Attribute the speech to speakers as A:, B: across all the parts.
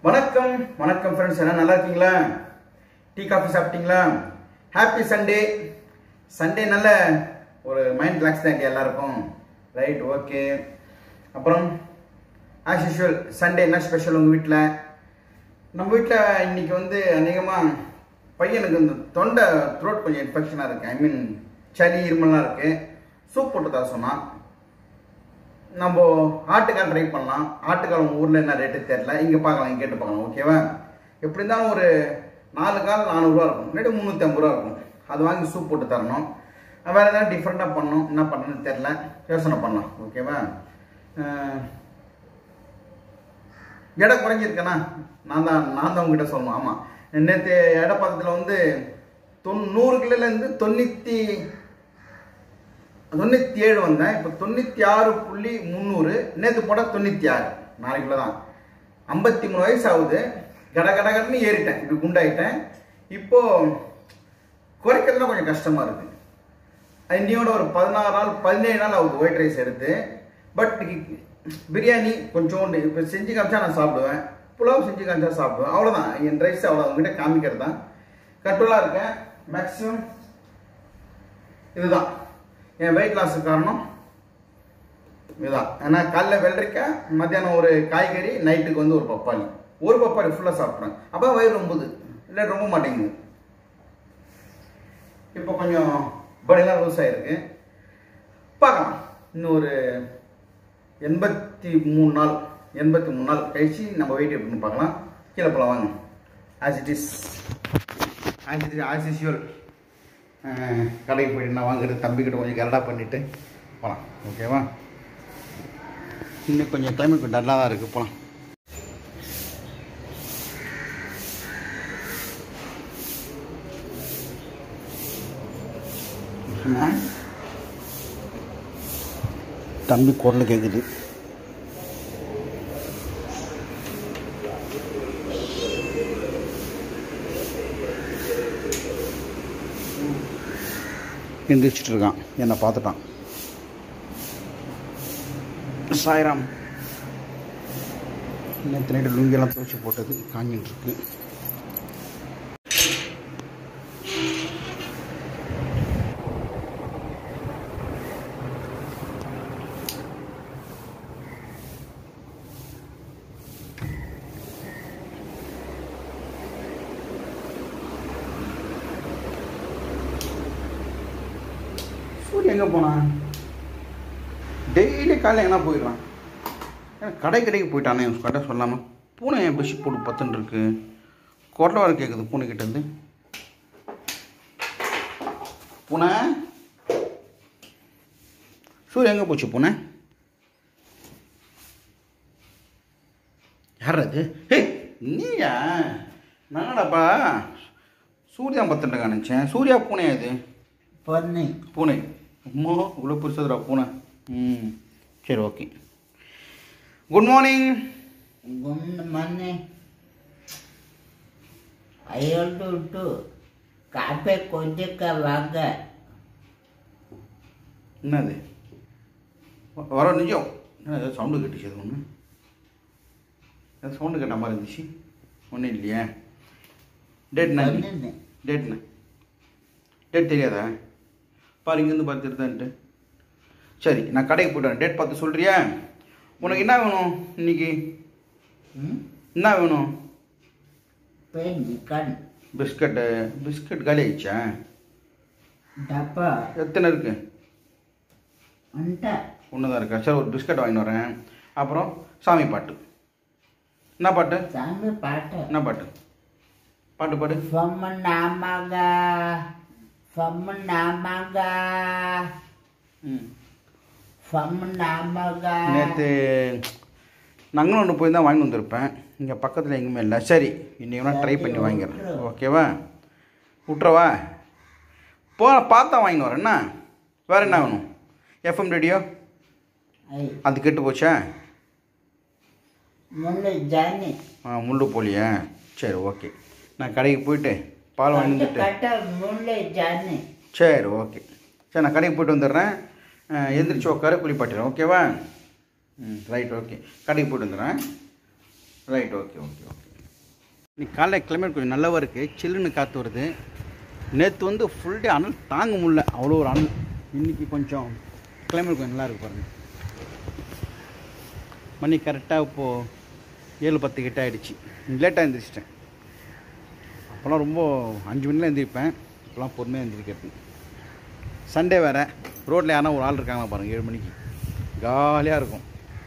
A: வணக்கம் வணக்கம் ஃப்ரெண்ட்ஸ் என்ன நல்லா இருக்கீங்களா டீ காஃபி சாப்பிட்டீங்களா ஹாப்பி சண்டே சண்டே நல்ல ஒரு மைண்ட் ரிலாக்ஸ் தான் எல்லாருக்கும் ரைட் ஓகே அப்புறம் ஆஸ் யூஷுவல் சண்டே என்ன ஸ்பெஷல் உங்கள் வீட்டில் நம்ம வீட்டில் இன்னைக்கு வந்து அநேகமாக பையனுக்கு இந்த தொண்டை த்ரோட் கொஞ்சம் இன்ஃபெக்ஷனாக இருக்குது ஐ மீன் சளி இருமல்லாம் இருக்குது சூப் போட்டு தர சொன்னான் நம்ம ஆட்டுக்கால் ட்ரை பண்ணலாம் ஆட்டுக்கால் உங்கள் ஊரில் என்ன ரேட்டு தெரில இங்கே பார்க்கலாம் இங்கே கேட்டு பார்க்கலாம் ஓகேவா எப்படி இருந்தாலும் ஒரு நாலு கால் நானூறுரூவா இருக்கும் இல்லாட்டி முந்நூற்றி ஐம்பது ரூபா இருக்கும் அது வாங்கி சூப் போட்டு தரணும் வேறு எதாவது டிஃப்ரெண்ட்டாக பண்ணணும் என்ன பண்ணணும்னு தெரில யோசனை பண்ணலாம் ஓகேவா அஹ், எடை குறைஞ்சிருக்கேனா நான் தான் நான் தான் உங்ககிட்ட சொல்லணும் ஆமாம் நேற்று எடை பக்கத்தில் வந்து தொண்ணூறு நூறு கிலோலேருந்து தொண்ணூற்றி தொண்ணூற்றி ஏழு வந்தேன் இப்போ தொண்ணூற்றி ஆறு புள்ளி முந்நூறு நேற்று போட தொண்ணூற்றி ஆறு நாளைக்குள்ள தான் ஐம்பத்தி மூணு வயசு ஆகுது கட கட கடன்னு ஏறிட்டேன் இப்படி குண்டாயிட்டேன் இப்போ குறைக்கிறதுலாம் கொஞ்சம் கஷ்டமாக இருக்குது இன்னையோட ஒரு பதினாறு நாள் பதினேழு நாள் ஆகுது ஒயிட் ரைஸ் எடுத்து பட் பிரியாணி கொஞ்சோண்டு இப்போ செஞ்சு காமிச்சா நான் சாப்பிடுவேன் புலாவ் செஞ்சு காமிச்சா சாப்பிடுவேன் அவ்வளோதான் என் ரைஸ் அவ்வளோ உங்ககிட்ட காமிக்கிறது தான் கண்ட்ரோலாக இருக்கேன் மேக்ஸிமம் இதுதான் என் வெயிட் லாஸுக்கு காரணம் இதுதான் ஏன்னா காலைல வெள்ளரிக்காய் மத்தியானம் ஒரு காய்கறி நைட்டுக்கு வந்து ஒரு பப்பாளி ஒரு பப்பாளி ஃபுல்லாக சாப்பிட்றேன் அப்போ வயிறு ரொம்புது இல்லை ரொம்ப மாட்டேங்குது இப்போ கொஞ்சம் பாடிலாம் லூஸ் ஆகிருக்கு பார்க்கலாம் இன்னும் ஒரு எண்பத்தி மூணு நாள் எண்பத்தி மூணு நாள் கழிச்சு நம்ம வெயிட் எப்படின்னு பார்க்கலாம் கீழே போகலாம் வாங்க as it is as it is as usual கடைக்கு போயிட்டு நான் வாங்குறது தம்பிக்கிட்ட கொஞ்சம் கரடா பண்ணிவிட்டு போகலாம் ஓகேவா இன்னும் கொஞ்சம் கிளைமேட் கொஞ்சம் டல்லாக தான் இருக்குது போகலாம் தம்பி குரல் கேட்குது எந்திரிச்சிட்டு இருக்கான் என்னை பார்த்துட்டான் சாய்ராம் நேற்று நைட்டு லுங்கியெல்லாம் துவைச்சி போட்டது காஞ்சிட்டு இருக்கு சூரிய எங்கே போனான் டெய்லி காலையில் எங்கன்னா போயிடுறான் ஏன்னா கடை கடைக்கு போயிட்டானே கடை சொல்லாமல் பூனை என் பெட்ஷீட் போட்டு பத்துன்னு இருக்கு குரல வர கேட்குது பூனை கிட்டேருந்து பூனை சூரிய எங்கே போச்சு பூனை யார் அது ஹே நீயா நானடாப்பா சூர்யா பத்துட்டு நினச்சேன் சூர்யா பூனையா இது
B: பொண்ணு
A: பூனை அம்மா இவ்வளோ பெருசாதுடா பூனை ம் சரி ஓகே குட் மார்னிங்
B: குண்டு மண்ணு ஐயோட்டு விட்டு காப்பே கொஞ்சக்க வாங்க
A: என்னது வ- வர நிஜம் என்ன ஏதோ சவுண்டு கேட்டுச்சு அது ஒன்று ஏதோ சவுண்டு கேட்ட மாதிரி இருந்துச்சு ஒன்றும் இல்லையே டேட் என்ன
B: பொண்ணுன்னு
A: டேட் என்ன டேட் தெரியாதா பாரு இங்கேருந்து பார்த்துருதான்ட்டு சரி நான் கடைக்கு போய்ட்டு டேட் பார்த்து சொல்கிறியா உனக்கு என்ன வேணும் இன்னைக்கு
B: ம்
A: என்ன வேணும்
B: பெண் கண்
A: பிஸ்கட்டு பிஸ்கட் காலி ஆயிடுச்சா
B: டப்பா
A: எத்தனை இருக்கு
B: அண்ட
A: ஒன்று தான் இருக்கா சரி ஒரு பிஸ்கட் வாங்கிட்டு வரேன் அப்புறம் சாமி பாட்டு என்ன பாட்டு
B: சாமி பாட்டு
A: என்ன பாட்டு பாட்டு பாடு
B: சொம்ம நாமங்க சொம்ம நாமங்க
A: ம்
B: சொம்ம நாமங்க
A: நேற்று நாங்களும் ஒன்று போய் தான் வாங்கிட்டு வந்திருப்பேன் இங்கே பக்கத்தில் எங்கேயுமே இல்லை சரி இன்னைக்கு வேணால் ட்ரை பண்ணி வாங்கிக்கிறேன் ஓகேவா விட்றவா போ பார்த்தா வாங்கிட்டு வரேன் என்ன வேறு என்ன வேணும் எஃப்எம் ரேடியோ
B: ஐ
A: அது கெட்டு போச்சா
B: முள்ளு ஜானி
A: ஆ முள்ளு போலியா சரி ஓகே நான் கடைக்கு போயிட்டு பால் வாங்கி வந்துட்டு
B: கட்ட முள்ளு ஜானி
A: சரி ஓகே சரி நான் கடைக்கு போயிட்டு வந்துடுறேன் அஹ், எந்திரிச்சு உட்கார குளிப்பாட்டிடுறேன் ஓகேவா ம் ரைட் ஓகே கடைக்கு போயிட்டு வந்துடுறேன் ரைட் ஓகே ஓகே ஓகே இன்னைக்கு காலைல கிளைமேட் கொஞ்சம் நல்லாவா இருக்குது சில்லுன்னு காற்று வருது நேற்று வந்து ஃபுல் டே அனல் தாங்க முடியல அவ்வளோ ஒரு அனல் இன்னைக்கு கொஞ்சம் கிளைமேட் கொஞ்சம் நல்லா இருக்கு பாருங்க மணி கரெக்டாக இப்போது ஏழு பத்து கிட்ட ஆகிடுச்சு லேட்டாக எழுந்திரிச்சிட்டேன் அப்போல்லாம் ரொம்ப அஞ்சு மணிலாம் எழுந்திரிப்பேன் இப்போலாம் பொறுமையாக எழுந்திரிக்கிறது சண்டே வேறு ரோட்டில் யாரா ஒரு ஆள் இருக்காங்களா பாருங்கள் ஏழு மணிக்கு காலியாக இருக்கும்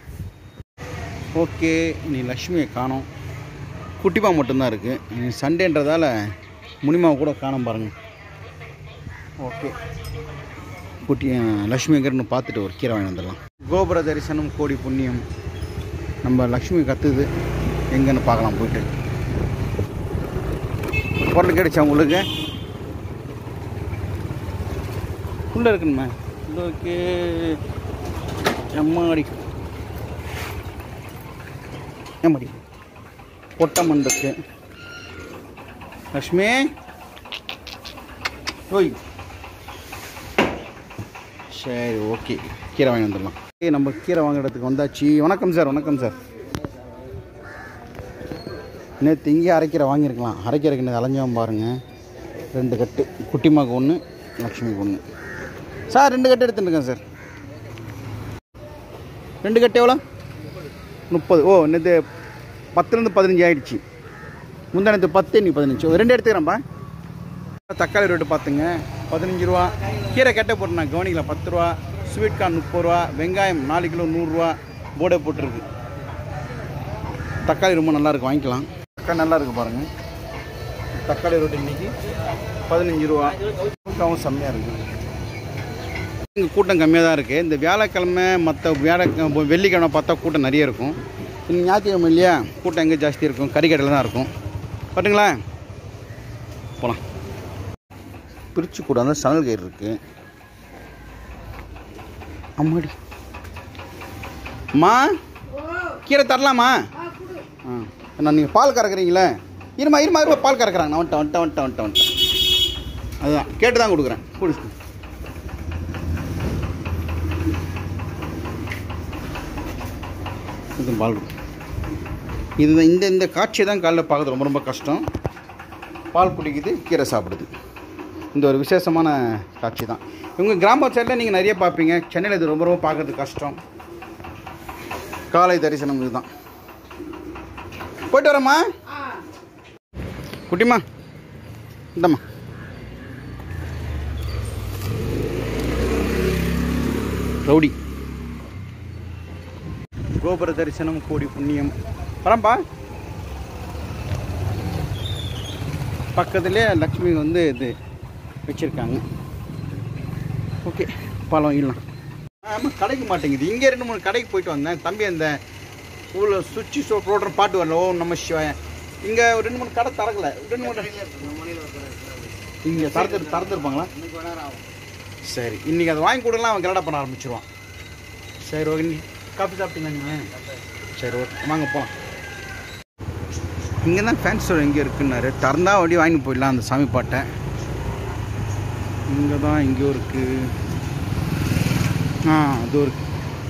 A: ஓகே நீ லக்ஷ்மியை காணோம் குட்டிமா மட்டும்தான் இருக்குது சண்டேன்றதால முனிமாவை கூட காணோம் பாருங்கள் ஓகே குட்டி அஹ், லக்ஷ்மி எங்கன்னு பார்த்துட்டு ஒரு கீரை வாங்கி வந்துடலாம் கோபுர தரிசனம் கோடி புண்ணியம் நம்ம லக்ஷ்மி கத்துது எங்கன்னு பார்க்கலாம் போயிட்டு பொருள் கிடைச்சா உங்களுக்கு உள்ளே இருக்குண்ணா உள்ளே இருக்கு எம்மாடி எம்மாடி பொட்டமண் இருக்கு லக்ஷ்மி ஓய் சரி ஓகே கீரை வாங்கி வந்துடலாம் ஏய், நம்ம கீரை வாங்குறதுக்கு வந்தாச்சு வணக்கம் சார் வணக்கம் சார் நேற்று இங்கேயே அரைக்கீரை வாங்கியிருக்கலாம் அரைக்கீரைக்கு நேற்று அலைஞ்சவன் பாருங்கள் ரெண்டு கட்டு குட்டிமாக்கு ஒன்று லக்ஷ்மிக்கு ஒன்று சார் ரெண்டு கட்டு எடுத்துட்டுருக்கேன் சார் ரெண்டு கட்டு எவ்வளோ முப்பது ஓ நேற்று பத்துலேருந்து பதினஞ்சு ஆயிடுச்சு முந்தானத்து பத்து நீ பதினஞ்சு ஒரு ரெண்டு எடுத்துக்கிறேன்ப்பா தக்காளி ரேட்டு பார்த்துங்க பதினஞ்சு ரூபா கீரை கெட்ட போட்டு நான் கவனிக்கல பத்து ரூபா ஸ்வீட் கார்ன் முப்பது ரூபா வெங்காயம் நாலு கிலோ நூறுரூவா போர்டே போட்டிருக்கு தக்காளி ரொம்ப நல்லா இருக்கு வாங்கிக்கலாம் தக்காளி நல்லா இருக்கு பாருங்க தக்காளி ரேட்டு இன்னைக்கு பதினஞ்சு ரூபா கூட்டமும் செம்மையாக இருக்குது இங்கே கூட்டம் கம்மியாக தான் இருக்குது இந்த வியாழக்கிழமை மற்ற வியாழ வெள்ளிக்கிழமை பார்த்தா கூட்டம் நிறைய இருக்கும் இன்னும் ஞாயிற்றுக்கிழமை இல்லையா கூட்டம் எங்கே ஜாஸ்தி இருக்கும் கறிக்கடையில் தான் இருக்கும் பட்டுங்களா போகலாம் பிரித்து கூட அந்த சணல் கயிறு இருக்குது அம்மாடி அம்மா கீரை தரலாமா ஆ நான் நீங்கள் பால் கறக்குறீங்களே இருமா இருமா இருமா பால் கறக்குறாங்க நான் வந்துட்டேன் வந்துட்டேன் வந்துட்டேன் வந்துட்டேன் வந்துட்டேன் அதுதான் கேட்டு தான் கொடுக்குறேன் குடிச்சு இது பால் கொடு. இது இந்த இந்த காட்சியை தான் காலைல பார்க்கறது ரொம்ப ரொம்ப கஷ்டம் பால் குடிக்குது கீரை சாப்பிடுது இந்த ஒரு விசேஷமான காட்சி தான் இவங்க கிராம சைடில் நீங்கள் நிறைய பார்ப்பீங்க சென்னையில் இது ரொம்ப ரொம்ப பார்க்கறது கஷ்டம் காலை தரிசனம் இதுதான் போயிட்டு வரேம்மா குட்டிம்மா இந்தம்மா ரவுடி கோபுர தரிசனம் கோடி புண்ணியம் வரம்பா பக்கத்துலேயே லக்ஷ்மி வந்து இது வச்சுருக்காங்க ஓகே பழம் இல்லைண்ணா ஆமாம் கிடைக்க மாட்டேங்குது இங்கே ரெண்டு மூணு கடைக்கு போயிட்டு வந்தேன் தம்பி அந்த ஊரில் சுவிட்சு சோ போடுற பாட்டு வரல ஓ நம்ம சிவாய இங்கே ஒரு ரெண்டு மூணு கடை திறக்கல ரெண்டு மூணு இங்கே திறந்து திறந்துருப்பாங்களா சரி இன்னைக்கு அதை வாங்கி கொடுக்கலாம் அவன் கலடா பண்ண ஆரம்பிச்சிருவான் சரி ஓகே நீ காஃபி சாப்பிட்டீங்களா நீங்கள் சரி ஓகே வாங்க போகலாம் இங்கே தான் ஃபேன்ஸ் ஸ்டோர் எங்கே இருக்குன்னாரு திறந்தா வண்டி வாங்கிட்டு போயிடலாம் அந்த சாமி பாட்டை இங்கே தான் எங்கேயோ இருக்குது ஆ அது இருக்கு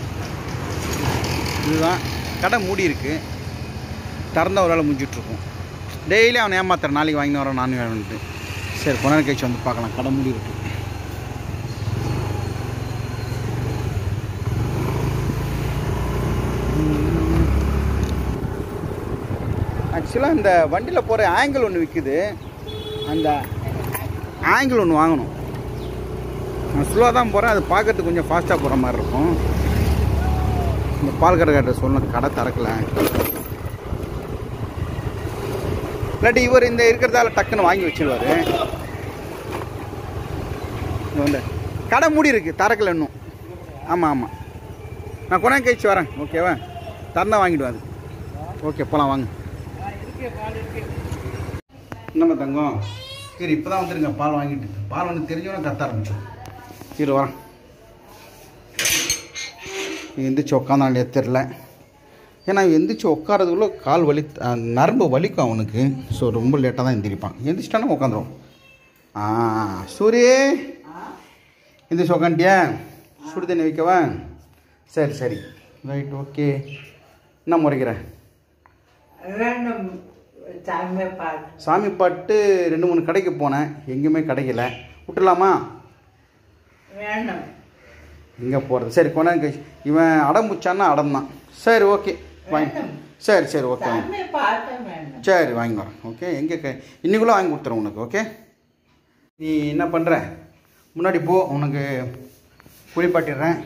A: இதுதான் கடை மூடி இருக்கு திறந்த ஒரு வேலை முடிஞ்சிட்ருக்கும் டெய்லி அவனை ஏமாத்துறேன் நாளைக்கு வாங்கின்னு வரோம் நான் வேணுன்ட்டு சரி கொஞ்ச நேரம் கழிச்சு வந்து பார்க்கலாம் கடை மூடி இருக்கு ஆக்சுவலாக இந்த வண்டியில் போகிற ஆங்கிள் ஒன்று விற்குது அந்த ஆங்கிள் ஒன்று வாங்கணும் நான் ஸ்லோவாக தான் போகிறேன் அது பார்க்கறதுக்கு கொஞ்சம் ஃபாஸ்ட்டாக போகிற மாதிரி இருக்கும் இந்த பால் கடைக்கார்ட்ட சொல்லணும் கடை திறக்கல இல்லாட்டி இவர் இந்த இருக்கிறதால டக்குன்னு வாங்கி வச்சிருவாரு இங்க வந்து கடை மூடி இருக்கு திறக்கல இன்னும் ஆமாம் ஆமாம் நான் கொண்டா கழிச்சு வரேன் ஓகேவா திறந்தா வாங்கிடுவேன் அது ஓகே போகலாம் வாங்க என்னம்மா தங்கம் சரி இப்போ தான் வந்துருங்க பால் வாங்கிட்டு பால் வந்து தெரிஞ்சவன கத்த ஆரம்பிச்சோம் சரி வரேன் எந்திரிச்சு உட்காந்தாலே தெரில ஏன்னா எந்திரிச்சு உட்காரதுக்குள்ள கால் வலி அஹ், நரம்பு வலிக்கும் அவனுக்கு ஸோ ரொம்ப லேட்டாக தான் எந்திரிப்பான் எந்திரிச்சிட்டானா உட்காந்துரும் ஆ சூரி எந்திரிச்சு உக்காண்டியா சுடு தண்ணி வைக்கவா சரி சரி ரைட் ஓகே என்ன முறைக்கிறேன்
B: வேணும் சாமி பாட்டு
A: சாமி பாட்டு ரெண்டு மூணு கடைக்கு போனேன் எங்கேயுமே கிடைக்கல விட்டுலாமா
B: வேணும்
A: எங்கே போகிறது சரி கொஞ்ச நேரம் கழிச்சு இவன் அடம் பிடிச்சான்னா அடம் தான் சரி ஓகே வாங்கி
B: வேணும்.
A: சரி சரி ஓகே வாங்கி
B: சாமி பாட்டு வேணும்
A: சரி வாங்கி வரேன் ஓகே எங்கே க இன்னைக்குள்ளே வாங்கி கொடுத்துறேன் உனக்கு ஓகே நீ என்ன பண்ணுற முன்னாடி போ உனக்கு குளிப்பாட்டிடுறேன்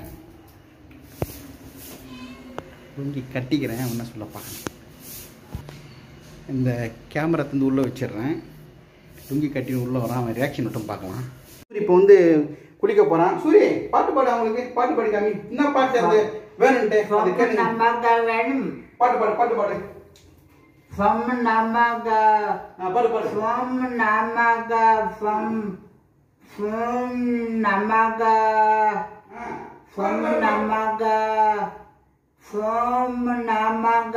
A: லுங்கி கட்டிக்கிறேன் என்ன சொல்லப்பா இந்த கேமரா தந்து உள்ளே வச்சிடுறேன் லுங்கி கட்டி உள்ளே வரான் அவன் ரியாக்ஷன் மட்டும் பார்க்கலாம் சூரி இப்போ வந்து குளிக்க போகிறான் சூரி பாட்டு பாடு அவங்களுக்கு பாட்டு பாடி காமி என்ன பாட்டு அது வேணுன்ட்டு அது கேளுங்க.
B: நமக வேணும்
A: பாட்டு பாடு பாட்டு பாடு
B: ஃபம் நமக
A: ஆ, பாடு பாடு
B: ஃபம் நமக ஃபம் ஃபம் நமக
A: ஆ,
B: ஃபம் நமக ஃபம் நமக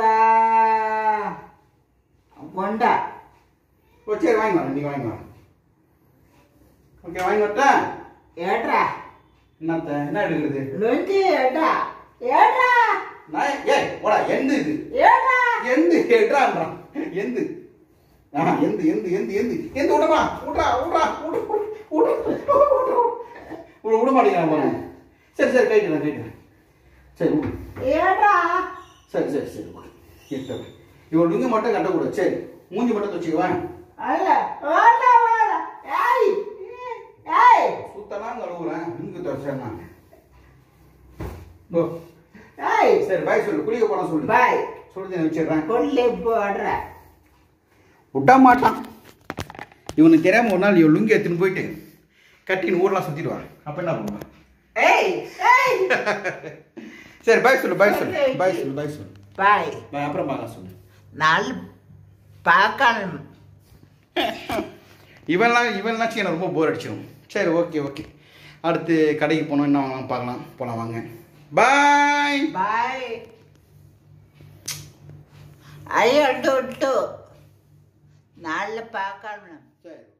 B: கொண்டா
A: ஓ சரி வாங்கி வரேன் நீங்கள் வாங்கி வரேன் ஓகே வாங்கி வரட்டா
B: ஏட்ரா
A: என்னத்த என்ன எடுக்கிறது
B: லுங்கி ஏடா ஏடா
A: நான் ஏய் போடா எந்து இது
B: ஏடா
A: எந்து எட்ரான்றான் எந்து ஆ எந்து எந்து எந்து எந்து எந்து விடமா விட்றா விட்றா விடு விடு விடு விடு விட மாட்டேங்கிறான் பாருங்க சரி சரி கைட்டுறேன் கைட்டுறேன் சரி விடு
B: ஏடா
A: சரி சரி சரி விடு கேட்டு இவன் லுங்கி மட்டும் கட்டக்கூடாது சரி மூஞ்சி மட்டும் வச்சுக்குவேன்
B: அல்ல வேடா வேடா ஏய் ஏய்
A: சுத்தலாம் கழுவுறேன் லுங்கி துவச்சேன்னா போ
B: ஏய்
A: சரி பாய் சொல்லு குளிக்க போனா சொல்லு
B: பாய்
A: சொல்லி வச்சிடுறேன்
B: கொல்லி போடுற
A: விட மாட்டான் இவனுக்கு தெரியாம ஒரு நாள் இவன் லுங்கி எடுத்துன்னு போயிட்டு கட்டின்னு ஊர்லாம் சுத்திடுவான் அப்ப என்ன பண்ணுவான்
B: ஏய் ஏய்
A: சரி பாய் சொல்லு பாய் சொல்லு பாய் சொல்லு பாய் சொல்லு
B: பாய்
A: பாய் அப்புறம் பார்க்கலாம் சொல்லு
B: நாள் பார்க்கணும்
A: இவன்லாம் இவன்லாம் எனக்கு ரொம்ப போர் அடிச்சிடும் சரி ஓகே ஓகே அடுத்து கடைக்கு போனோம் என்ன வாங்கலாம் பார்க்கலாம் போலாம் வாங்க பாய்
B: பாய் ஐயோ டு நாளில் பார்க்கணும்
A: சரி